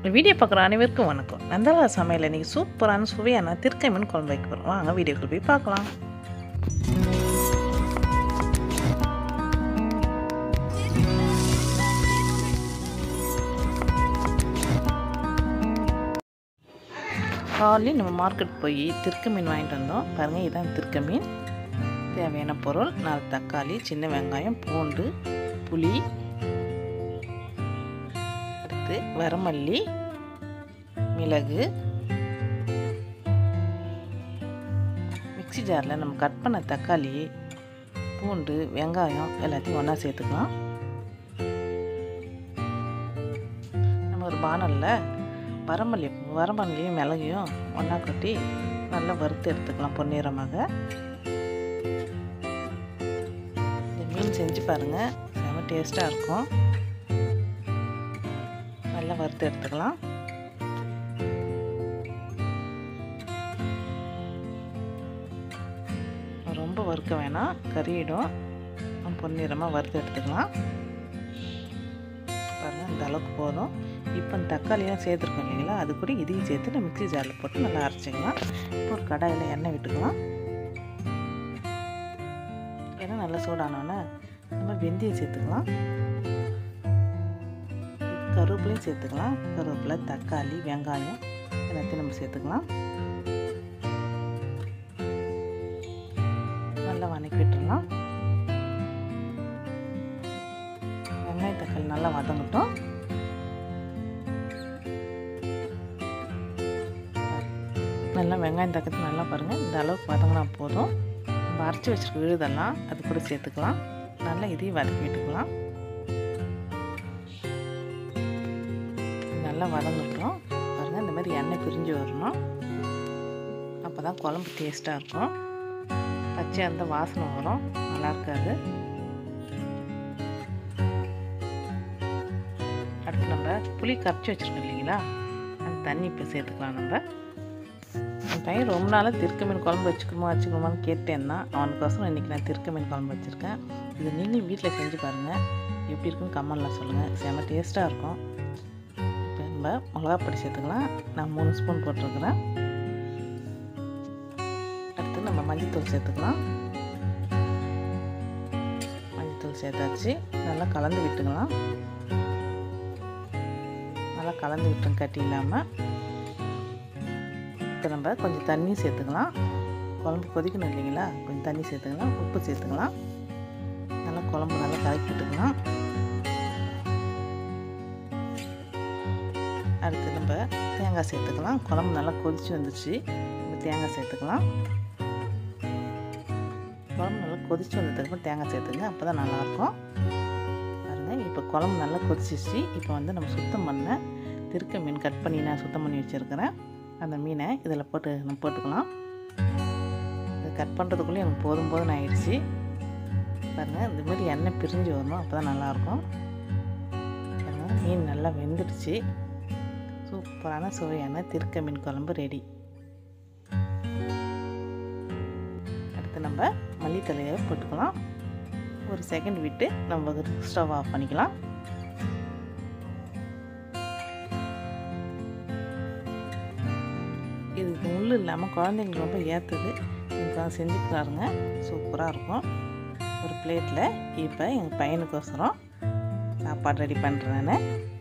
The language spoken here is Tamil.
வீடியோ பார்க்குற அனைவருக்கும் வணக்கம் நந்தலா சமையல் இன்றைக்கி சூப்பரான சுவையான திருக்கை மீன் குழம்பு வைக்க போகிறோம் வாங்க வீடியோக்குள்ள போய் பார்க்கலாம் காலையில் நம்ம மார்க்கெட் போய் திருக்க மீன் வாங்கிட்டு வந்தோம் பாருங்கள் இதுதான் திருக்க மீன் தேவையான பொருள் நாலு தக்காளி சின்ன வெங்காயம் பூண்டு புளி அடுத்து வரமல்லி மிளகு மிக்சி ஜாரில் நம்ம கட் பண்ண தக்காளி பூண்டு வெங்காயம் எல்லாத்தையும் ஒன்றா சேர்த்துக்கலாம் நம்ம ஒரு பானலில் வரமல்லி வரமல்லியும் மிளகையும் ஒன்றா கொட்டி நல்லா வறுத்து எடுத்துக்கலாம் பொன்னிறமாக இந்த மீன் செஞ்சு பாருங்கள் செம டேஸ்ட்டாக இருக்கும் நல்லா வறுத்து எடுத்துக்கலாம் ரொம்ப வறுக்க வேணாம் கறியிடும் பொன்னிறமாக வறுத்து எடுத்துக்கலாம் பாருங்கள் இந்த அளவுக்கு போதும் இப்போ இந்த தக்காளியெலாம் சேர்த்துருக்கோம் இல்லைங்களா அது கூட இதையும் சேர்த்து நம்ம மிக்ஸி ஜாரில் போட்டு நல்லா அரைச்சிக்கலாம் இப்போ ஒரு கடாயில் எண்ணெய் விட்டுக்கலாம் எண்ணெய் நல்லா சூடானோன்னே நம்ம வெந்தயம் சேர்த்துக்கலாம் கருவேப்பிலையும் சேர்த்துக்கலாம் கருவேப்பிலை தக்காளி வெங்காயம் எல்லாத்தையும் நம்ம சேர்த்துக்கலாம் நல்லா வதக்கி விட்டுடலாம் வெங்காய தக்காளி நல்லா வதங்கட்டும் நல்லா வெங்காயம் தக்கத்து நல்லா பாருங்கள் இந்த அளவுக்கு வதங்கினா போதும் நம்ம அரைச்சி வச்சுருக்க விழுதெல்லாம் அது கூட சேர்த்துக்கலாம் நல்லா இதையும் வதக்கி விட்டுக்கலாம் நல்லா வதங்கட்டும் பாருங்கள் இந்த மாதிரி எண்ணெய் பிரிஞ்சு வரணும் அப்போ தான் குழம்பு டேஸ்ட்டாக இருக்கும் பச்சையாக இருந்தால் வாசனை வரும் நல்லா இருக்காது அடுத்து நம்ம புளி கரைச்சி வச்சுருக்கோம் இல்லைங்களா அந்த தண்ணி இப்போ சேர்த்துக்கலாம் நம்ம என் பையன் ரொம்ப நாளாக திருக்க மீன் குழம்பு வச்சுக்கணுமா வச்சுக்கணுமான்னு கேட்டேன் தான் அவனுக்கோசரம் இன்றைக்கி நான் திருக்க மீன் குழம்பு வச்சுருக்கேன் இது நீங்களும் வீட்டில் செஞ்சு பாருங்கள் எப்படி இருக்குன்னு கமெண்டில் சொல்லுங்கள் செம்ம டேஸ்ட்டாக இருக்கும் இப்போ நம்ம மிளகா பொடி சேர்த்துக்கலாம் நான் மூணு ஸ்பூன் போட்டிருக்கிறேன் அடுத்து நம்ம மஞ்சள்தூள் சேர்த்துக்கலாம் மஞ்சள்தூள் சேர்த்தாச்சு நல்லா கலந்து விட்டுக்கலாம் நல்லா கலந்து விட்டுரும் கட்டி இல்லாமல் இப்போ நம்ம கொஞ்சம் தண்ணி சேர்த்துக்கலாம் குழம்பு கொதிக்கணும் இல்லைங்களா கொஞ்சம் தண்ணி சேர்த்துக்கலாம் உப்பு சேர்த்துக்கலாம் நல்லா குழம்பு நல்லா கலக்கி விட்டுக்கலாம் அடுத்து நம்ம தேங்காய் சேர்த்துக்கலாம் குழம்பு நல்லா கொதிச்சு வந்துச்சு நம்ம தேங்காய் சேர்த்துக்கலாம் குழம்பு நல்லா கொதிச்சு வந்ததுக்கப்புறம் தேங்காய் சேர்த்துங்க அப்போ தான் நல்லாயிருக்கும் பாருங்கள் இப்போ குழம்பு நல்லா கொதிச்சிச்சு இப்போ வந்து நம்ம சுத்தம் பண்ண திருக்க மீன் கட் பண்ணி நான் சுத்தம் பண்ணி வச்சுருக்கிறேன் அந்த மீனை இதில் போட்டு நம்ம போட்டுக்கலாம் இது கட் பண்ணுறதுக்குள்ளே எனக்கு போதும் போதும் ஆயிடுச்சு பாருங்கள் இந்த மாதிரி எண்ணெய் பிரிஞ்சு வரணும் அப்போ தான் நல்லாயிருக்கும் பாருங்கள் மீன் நல்லா வெந்துடுச்சு சூப்பரான சுவையான திருக்க மீன் குழம்பு ரெடி அடுத்து நம்ம மல்லித்தலையை போட்டுக்கலாம் ஒரு செகண்ட் விட்டு நம்ம ஸ்டவ் ஆஃப் பண்ணிக்கலாம் இதுக்கு முள் இல்லாமல் குழந்தைங்களுக்கு ரொம்ப ஏற்றுது இப்போ செஞ்சு பாருங்க சூப்பராக இருக்கும் ஒரு பிளேட்டில் இப்போ எங்கள் பையனுக்கோசரம் சாப்பாடு ரெடி பண்ணுறேன் நான்